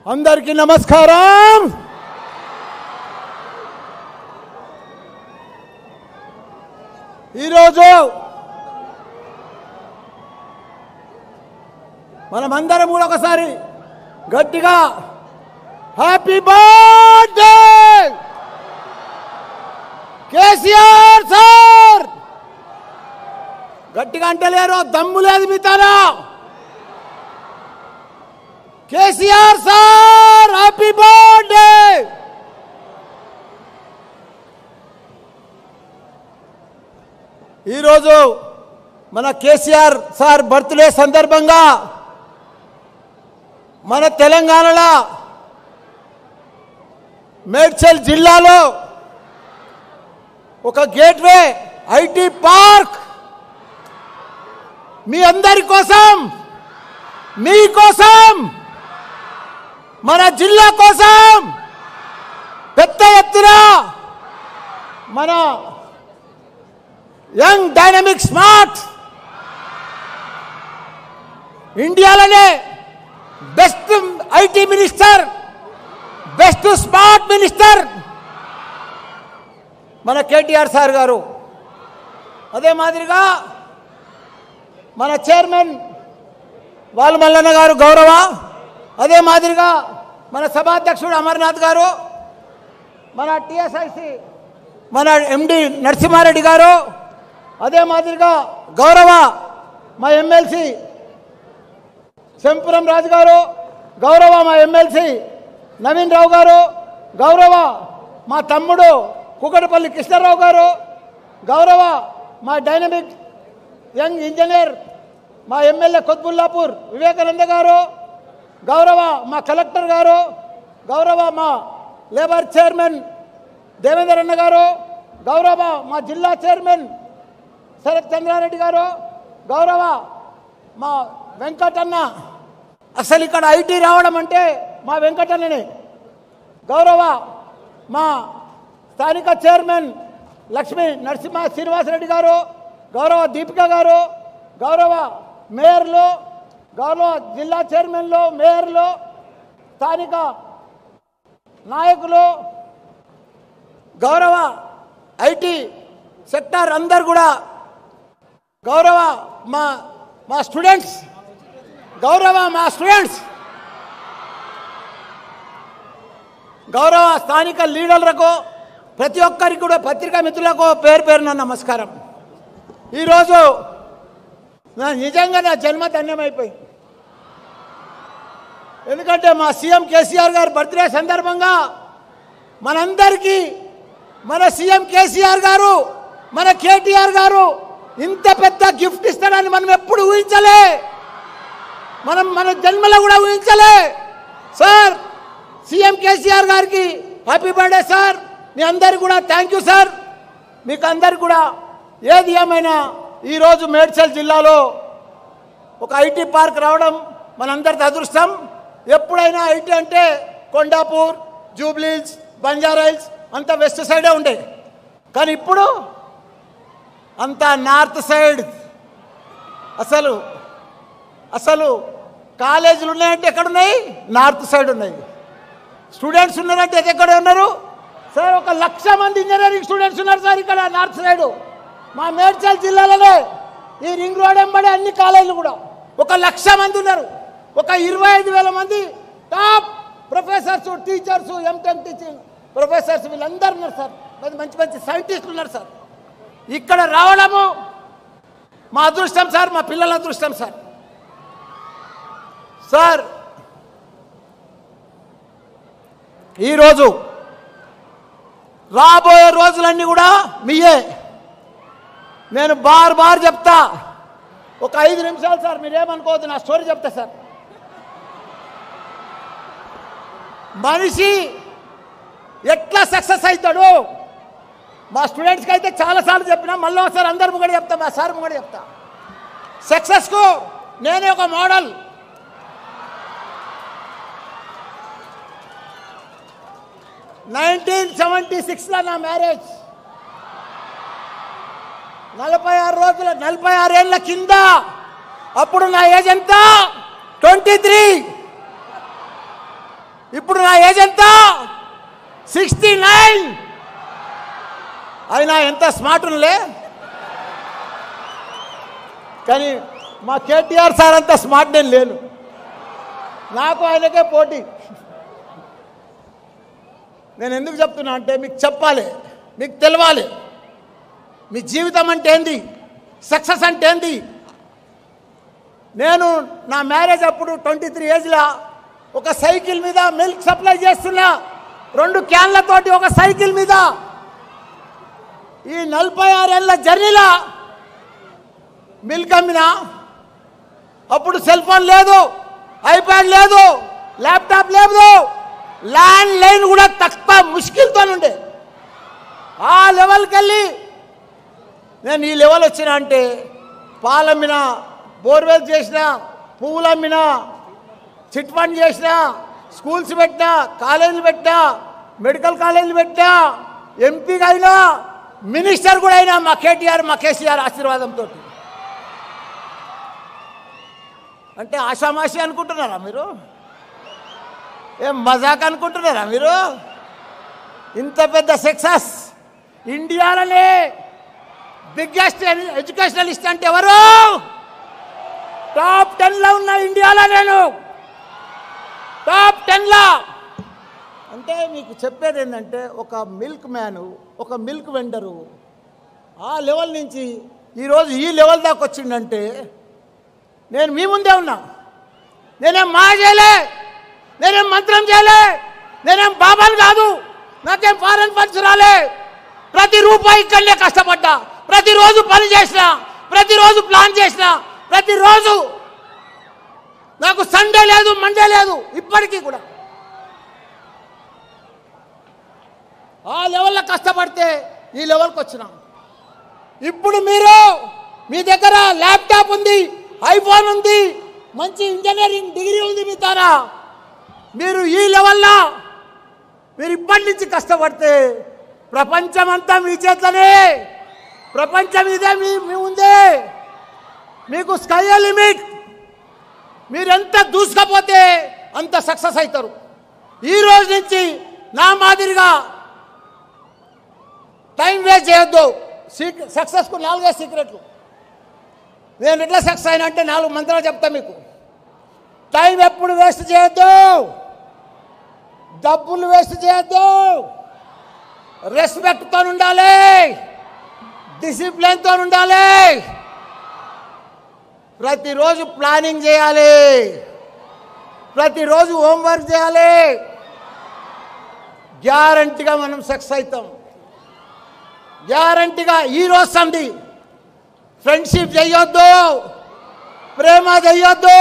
అందరికీ నమస్కారం ఈరోజు మనమందరం కూడా ఒకసారి గట్టిగా హ్యాపీ బర్త్డే కేసీఆర్ సార్ గట్టిగా అంటలేరు దమ్ము లేదు మీ తన కేసీఆర్ సార్ హ్యాపీ బర్త్డే ఈరోజు మన కేసీఆర్ సార్ బర్త్డే సందర్భంగా మన తెలంగాణలో మేడ్చల్ జిల్లాలో ఒక గేట్వే ఐటీ పార్క్ మీ అందరి కోసం మీ కోసం మన జిల్లా కోసం పెద్ద ఎత్తున మన యంగ్ డైనమిక్ స్మార్ట్ ఇండియాలోనే best IT minister best smart minister మన కేటీఆర్ సార్ గారు అదే మాదిరిగా మన చైర్మన్ వాల్ మల్లన్న గారు గౌరవ అదే మాదిరిగా మన సభాధ్యక్షుడు అమర్నాథ్ గారు మన టిఎస్ఐసి మన ఎండి నరసింహారెడ్డి గారు అదే మాదిరిగా గౌరవ మా ఎమ్మెల్సీ శంపురం రాజు గారు గౌరవ మా ఎమ్మెల్సీ నవీన్ రావు గారు గౌరవ మా తమ్ముడు కుకటపల్లి కృష్ణారావు గారు గౌరవ మా డైనమిక్ యంగ్ ఇంజనీర్ మా ఎమ్మెల్యే కొత్బుల్లాపూర్ వివేకానంద గారు గౌరవ మా కలెక్టర్ గారు గౌరవ మా లేబర్ చైర్మన్ దేవేందర్ అన్న గారు గౌరవ మా జిల్లా చైర్మన్ శరత్ చంద్రారెడ్డి గారు గౌరవ మా వెంకటన్న అసలు ఇక్కడ ఐటీ రావడం అంటే మా వెంకటన్నని గౌరవ మా స్థానిక చైర్మన్ లక్ష్మీ నరసింహ శ్రీనివాసరెడ్డి గారు గౌరవ దీపిక గారు గౌరవ మేయర్లు గౌరవ జిల్లా చైర్మన్లు మేయర్లు స్థానిక నాయకులు గౌరవ ఐటీ సెక్టార్ అందరు కూడా గౌరవ మా మా స్టూడెంట్స్ గౌరవ మా స్టూడెంట్స్ గౌరవ స్థానిక లీడర్లకు ప్రతి ఒక్కరికి కూడా పత్రికా మిత్రులకు పేరు పేరున నమస్కారం ఈరోజు నా నిజంగా నా జన్మ ధన్యమైపోయింది ఎందుకంటే మా సీఎం కేసీఆర్ గారి బర్త్డే సందర్భంగా మనందరికీ మన సీఎం కేసీఆర్ గారు మన కేటీఆర్ గారు ఇంత పెద్ద గిఫ్ట్ ఇస్తాడని మనం ఎప్పుడు ఊహించలే మనం మన జన్మలో కూడా ఊహించలే సార్ సీఎం కేసీఆర్ గారికి హ్యాపీ బర్త్డే సార్ మీ అందరికి కూడా థ్యాంక్ యూ సార్ మీకు అందరికి కూడా ఏది ఏమైనా ఈరోజు మేడ్చల్ జిల్లాలో ఒక ఐటీ పార్క్ రావడం మనందరిది అదృష్టం ఎప్పుడైనా ఐటీ అంటే కొండాపూర్ జూబ్లీల్స్ బంజారాయిల్స్ అంతా వెస్ట్ సైడే ఉండే కానీ ఇప్పుడు అంతా నార్త్ సైడ్ అసలు అసలు కాలేజీలు ఉన్నాయంటే ఎక్కడున్నాయి నార్త్ సైడ్ ఉన్నాయి స్టూడెంట్స్ ఉన్నారంటే ఎక్కడ ఉన్నారు సార్ ఒక లక్ష మంది ఇంజనీరింగ్ స్టూడెంట్స్ ఉన్నారు సార్ ఇక్కడ నార్త్ సైడ్ మా మేడ్చల్ జిల్లాలోనే ఈ రింగ్ రోడ్ ఎంబడే అన్ని కాలేజీలు కూడా ఒక లక్ష మంది ఉన్నారు ఒక ఇరవై ఐదు వేల మంది టాప్ ప్రొఫెసర్స్ టీచర్స్ ఎంటెమ్ టీచింగ్ ప్రొఫెసర్స్ వీళ్ళందరూ ఉన్నారు సార్ మంచి మంచి మంచి సైంటిస్టులు ఉన్నారు సార్ ఇక్కడ రావడము మా అదృష్టం సార్ మా పిల్లల అదృష్టం సార్ సార్ ఈరోజు రాబోయే రోజులన్నీ కూడా మీయే నేను బార్ బార్ చెప్తా ఒక ఐదు నిమిషాలు సార్ మీరేమనుకోవద్దు నా స్టోరీ చెప్తా సార్ మనిషి ఎట్లా సక్సెస్ అవుతాడు మా స్టూడెంట్స్కి అయితే చాలాసార్లు చెప్పినా మళ్ళీ ఒకసారి అందరు ముంగడ చెప్తా మా సార్ ముంగడ చెప్తా సక్సెస్కు నేనే ఒక మోడల్ నైన్టీన్ సెవెంటీ సిక్స్లో నా మ్యారేజ్ నలభై ఆరు రోజుల నలభై ఆరేళ్ల కింద అప్పుడు నా ఏజ్ ఎంత ట్వంటీ త్రీ ఇప్పుడు నా ఏజ్ ఎంత సిక్స్టీ నైన్ అయినా ఎంత స్మార్ట్ ఉన్నలే కానీ మా కేటీఆర్ సార్ అంత స్మార్ట్ నేను లేను నాకు ఆయనకే పోటీ నేను ఎందుకు చెప్తున్నా అంటే మీకు చెప్పాలి మీకు తెలవాలి మీ జీవితం అంటే ఏంది సక్సెస్ అంటే ఏంది నేను నా మ్యారేజ్ అప్పుడు ట్వంటీ త్రీ ఏజ్లో ఒక సైకిల్ మీద మిల్క్ సప్లై చేస్తున్నా రెండు క్యాన్లతోటి ఒక సైకిల్ మీద ఈ నలభై ఆరేళ్ల జర్నీలో మిల్క్ అమ్మినా అప్పుడు సెల్ ఫోన్ లేదు ఐప్యాడ్ లేదు ల్యాప్టాప్ లేదు ల్యాండ్ లైన్ కూడా తక్కువ ముష్కిల్తో ఉండే ఆ లెవెల్కి వెళ్ళి నేను ఈ లెవెల్ వచ్చిన అంటే పాలమ్మిన బోర్వెల్ చేసిన పువ్వులు అమ్మిన చిట్ ఫండ్ చేసిన స్కూల్స్ పెట్టినా కాలేజీలు పెట్టినా మెడికల్ కాలేజీలు పెట్టినా ఎంపీగా అయినా మినిస్టర్ కూడా అయినా మా కేటీఆర్ మా కేసీఆర్ ఆశీర్వాదంతో అంటే ఆషామాషి అనుకుంటున్నారా మీరు ఏం మజాక్ అనుకుంటున్నారా మీరు ఇంత పెద్ద సక్సెస్ ఇండియాలోనే బిగ్గెస్ట్ ఎడ్యుకేషనలిస్ట్ అంటే ఎవరు టాప్ టెన్లో ఉన్న ఇండియాలో నేను టాప్ టెన్లో అంటే మీకు చెప్పేది ఏంటంటే ఒక మిల్క్ మ్యాను ఒక మిల్క్ వెండరు ఆ లెవెల్ నుంచి ఈరోజు ఈ లెవెల్ దాకా వచ్చిండంటే నేను మీ ముందే ఉన్నా నేనేం మా చేయలే నేనేం మంత్రం చేయలే నేనేం బాబాలు కాదు నాకేం ఫారెన్ ఫండ్స్ రాలే ప్రతి రూపాయి ఇక్కడనే కష్టపడ్డా ప్రతిరోజు పని చేసిన ప్రతిరోజు ప్లాన్ చేసిన ప్రతిరోజు నాకు సండే లేదు మండే లేదు ఇప్పటికీ కూడా ఆ లెవెల్లో కష్టపడితే ఈ లెవెల్కి వచ్చినాం ఇప్పుడు మీరు మీ దగ్గర ల్యాప్టాప్ ఉంది ఐఫోన్ ఉంది మంచి ఇంజనీరింగ్ డిగ్రీ ఉంది మీ తాన మీరు ఈ లెవెల్లో మీరు ఇప్పటి నుంచి కష్టపడితే ప్రపంచం అంతా మీ చేతిలోనే ప్రపంచం ఇదే మీ మీ ఉందే మీకు స్కై లిమిట్ మీరు ఎంత దూసుకపోతే అంత సక్సెస్ అవుతారు ఈ రోజు నుంచి నా మాదిరిగా టైం వేస్ట్ చేయొద్దు సీక్రెట్ సక్సెస్కు నాలుగే సీక్రెట్లు నేను ఎట్లా సక్సెస్ అయినా అంటే నాలుగు మంత్రాలు చెప్తా మీకు టైం ఎప్పుడు వేస్ట్ చేయొద్దు డబ్బులు వేస్ట్ చేయొద్దు రెస్పెక్ట్తో ఉండాలి డిసిప్లిన్తో ఉండాలి ప్రతిరోజు ప్లానింగ్ చేయాలి ప్రతిరోజు హోంవర్క్ చేయాలి గ్యారంటీగా మనం సక్సెస్ అవుతాం గ్యారంటీగా ఈ రోజు సంధి ఫ్రెండ్షిప్ చెయ్యొద్దు ప్రేమ చెయ్యొద్దు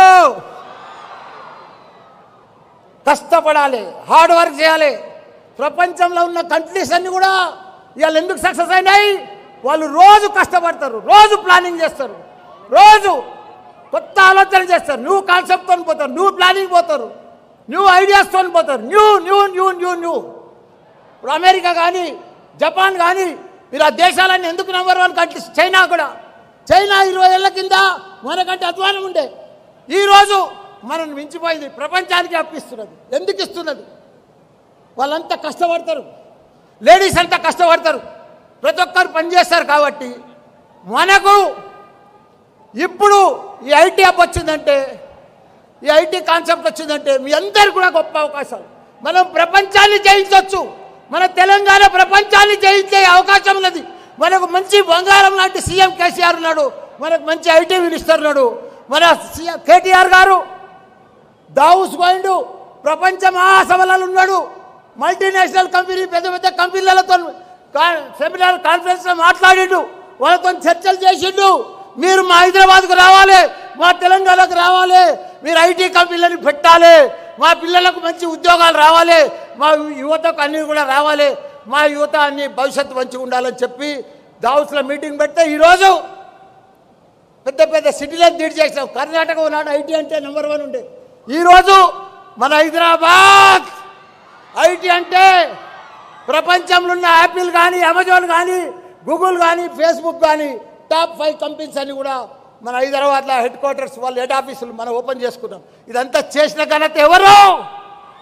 కష్టపడాలి హార్డ్ వర్క్ చేయాలి ప్రపంచంలో ఉన్న కంట్రీస్ అన్ని కూడా ఇవాళ ఎందుకు సక్సెస్ అయినాయి వాళ్ళు రోజు కష్టపడతారు రోజు ప్లానింగ్ చేస్తారు రోజు కొత్త ఆలోచన చేస్తారు న్యూ కాన్సెప్ట్తో పోతారు న్యూ ప్లానింగ్ పోతారు న్యూ ఐడియాస్తో పోతారు new new new new new ఇప్పుడు అమెరికా కానీ జపాన్ కానీ మీరు ఆ దేశాలన్నీ ఎందుకు నెంబర్ వన్ కంట్రీస్ చైనా కూడా చైనా ఇరవై ఏళ్ళ కింద మనకంటే అధ్వానం ఉండే ఈరోజు మనం మించిపోయింది ప్రపంచానికి అప్పిస్తున్నది ఎందుకు ఇస్తున్నది వాళ్ళంతా కష్టపడతారు లేడీస్ అంతా కష్టపడతారు ప్రతి ఒక్కరు పనిచేస్తారు కాబట్టి మనకు ఇప్పుడు ఈ ఐటీ యాప్ వచ్చిందంటే ఈ ఐటీ కాన్సెప్ట్ వచ్చిందంటే మీ అందరు కూడా గొప్ప అవకాశాలు మనం ప్రపంచాన్ని జయించవచ్చు మన తెలంగాణ ప్రపంచాన్ని జయించే అవకాశం ఉన్నది మనకు మంచి బంగారం లాంటి సీఎం కేసీఆర్ ఉన్నాడు మనకు మంచి ఐటీ మినిస్టర్ ఉన్నాడు మన సీఎం కేటీఆర్ గారు దావుస్ పోయిండు ప్రపంచ మహాసభలలో ఉన్నాడు మల్టీనేషనల్ కంపెనీ పెద్ద పెద్ద కంపెనీలతో కా- సెమినార్ కాన్ఫరెన్స్లో మాట్లాడిండు వాళ్ళతో చర్చలు చేసిండు మీరు మా హైదరాబాద్కు రావాలి మా తెలంగాణకు రావాలి మీరు ఐటీ కంపెనీలను పెట్టాలి మా పిల్లలకు మంచి ఉద్యోగాలు రావాలి మా యువతకు అన్ని కూడా రావాలి మా యువత అన్ని భవిష్యత్తు మంచిగా ఉండాలని చెప్పి దావుస్లో మీటింగ్ పెడితే ఈరోజు పెద్ద పెద్ద సిటీలను లీడ్ చేసాం కర్ణాటక ఉన్నాడు ఐటీ అంటే నెంబర్ వన్ ఉండే ఈరోజు మన హైదరాబాద్ ఐటీ అంటే ప్రపంచంలో ఉన్న యాపిల్ కానీ అమెజాన్ కానీ గూగుల్ కానీ ఫేస్బుక్ కానీ టాప్ ఫైవ్ కంపెనీస్ అన్ని కూడా మన హైదరాబాద్లో హెడ్ క్వార్టర్స్ వాళ్ళ హెడ్ ఆఫీసులు మనం ఓపెన్ చేసుకున్నాం ఇదంతా చేసిన ఘనత ఎవరు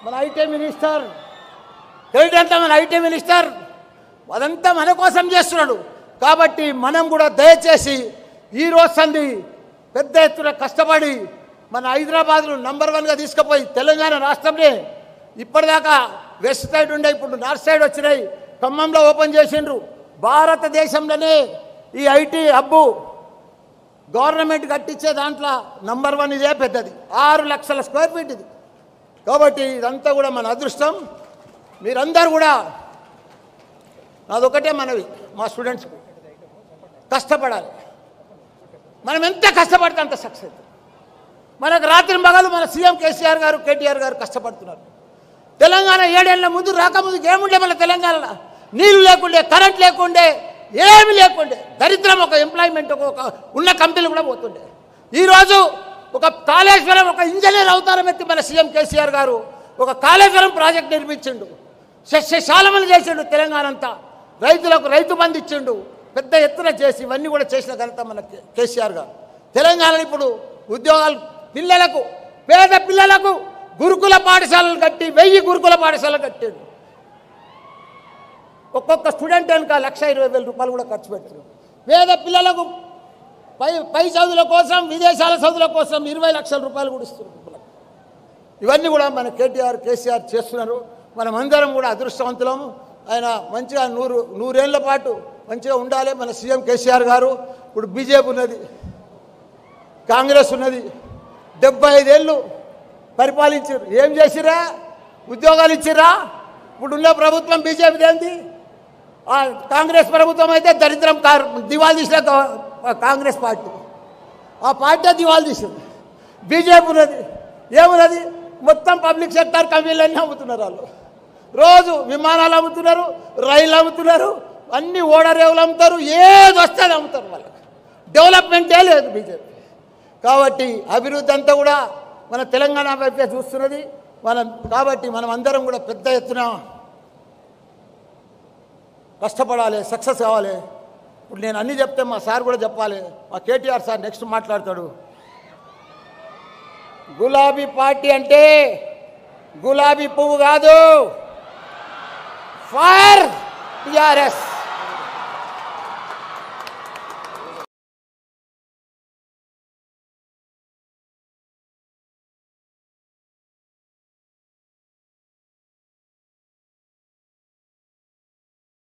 మన ఐటీ మినిస్టర్ క్రెడిట్ అంతా మన ఐటీ మినిస్టర్ అదంతా మన కోసం చేస్తున్నాడు కాబట్టి మనం కూడా దయచేసి ఈ రోజు సంది పెద్ద ఎత్తున కష్టపడి మన హైదరాబాద్ను నంబర్ వన్గా తీసుకుపోయి తెలంగాణ రాష్ట్రంలో ఇప్పటిదాకా వెస్ట్ సైడ్ ఉండే ఇప్పుడు నార్త్ సైడ్ వచ్చినాయి ఖమ్మంలో ఓపెన్ చేసిండ్రు భారతదేశంలోనే ఈ ఐటీ హబ్బు గవర్నమెంట్ కట్టించే దాంట్లో నంబర్ వన్ ఇదే పెద్దది ఆరు లక్షల స్క్వేర్ ఫీట్ ఇది కాబట్టి ఇదంతా కూడా మన అదృష్టం మీరందరూ కూడా నాదొకటే మనవి మా స్టూడెంట్స్కి కష్టపడాలి మనం ఎంత కష్టపడితే అంత సక్సెస్ మనకు రాత్రి మగలు మన సీఎం కేసీఆర్ గారు కేటీఆర్ గారు కష్టపడుతున్నారు తెలంగాణ ఏడేళ్ల ముందు రాకముందు ఏముండే మన తెలంగాణలో నీళ్లు లేకుండే కరెంట్ లేకుండే ఏమి లేకుండే దరిద్రం ఒక ఎంప్లాయ్మెంట్ ఒక ఒక ఉన్న కంపెనీలు కూడా పోతుండే ఈరోజు ఒక కాళేశ్వరం ఒక ఇంజనీర్ అవతారం ఎత్తి మన సీఎం కేసీఆర్ గారు ఒక కాళేశ్వరం ప్రాజెక్ట్ నిర్మించిండు సస్యశాలమని చేసిండు తెలంగాణ అంతా రైతులకు రైతు బంధు ఇచ్చిండు పెద్ద ఎత్తున చేసి ఇవన్నీ కూడా చేసిన ఘనత మన కే- కేసీఆర్ గారు తెలంగాణలో ఇప్పుడు ఉద్యోగాలు పిల్లలకు పేద పిల్లలకు గురుకుల పాఠశాలలు కట్టి వెయ్యి గురుకుల పాఠశాలలు కట్టాడు ఒక్కొక్క స్టూడెంట్ వెనుక లక్ష ఇరవై వేల రూపాయలు కూడా ఖర్చు పెడుతున్నాడు పేద పిల్లలకు పై పై చదువుల కోసం విదేశాల చదువుల కోసం ఇరవై లక్షల రూపాయలు కూడా ఇస్తున్నారు పిల్లలకు. ఇవన్నీ కూడా మన కేటీఆర్ కేసీఆర్ చేస్తున్నారు మనం అందరం కూడా అదృష్టవంతులము ఆయన మంచిగా నూరు నూరేళ్ల పాటు మంచిగా ఉండాలి మన సీఎం కేసీఆర్ గారు ఇప్పుడు బీజేపీ ఉన్నది కాంగ్రెస్ ఉన్నది డెబ్బై ఐదేళ్ళు పరిపాలించారు ఏం చేసిరా ఉద్యోగాలు ఇచ్చిరా ఇప్పుడు ఉన్న ప్రభుత్వం బీజేపీది ఏంది ఆ కాంగ్రెస్ ప్రభుత్వం అయితే దరిద్రం కార్ దివాళ తీసిన కా- కాంగ్రెస్ పార్టీ ఆ పార్టీ దివాళ తీసింది బీజేపీ ఉన్నది ఏమున్నది మొత్తం పబ్లిక్ సెక్టర్ కంపెనీలన్నీ అమ్ముతున్నారు వాళ్ళు రోజు విమానాలు అమ్ముతున్నారు రైళ్ళు అమ్ముతున్నారు అన్ని ఓడరేవులు అమ్ముతారు ఏది వస్తే అది అమ్ముతారు వాళ్ళకి డెవలప్మెంటే లేదు బీజేపీ కాబట్టి అభివృద్ధి అంతా కూడా మన తెలంగాణ వైపే చూస్తున్నది మనం కాబట్టి మనం అందరం కూడా పెద్ద ఎత్తున కష్టపడాలి సక్సెస్ కావాలి ఇప్పుడు నేను అన్నీ చెప్తే మా సార్ కూడా చెప్పాలి మా కేటీఆర్ సార్ నెక్స్ట్ మాట్లాడతాడు గులాబీ పార్టీ అంటే గులాబీ పువ్వు కాదు ఫైర్ టిఆర్ఎస్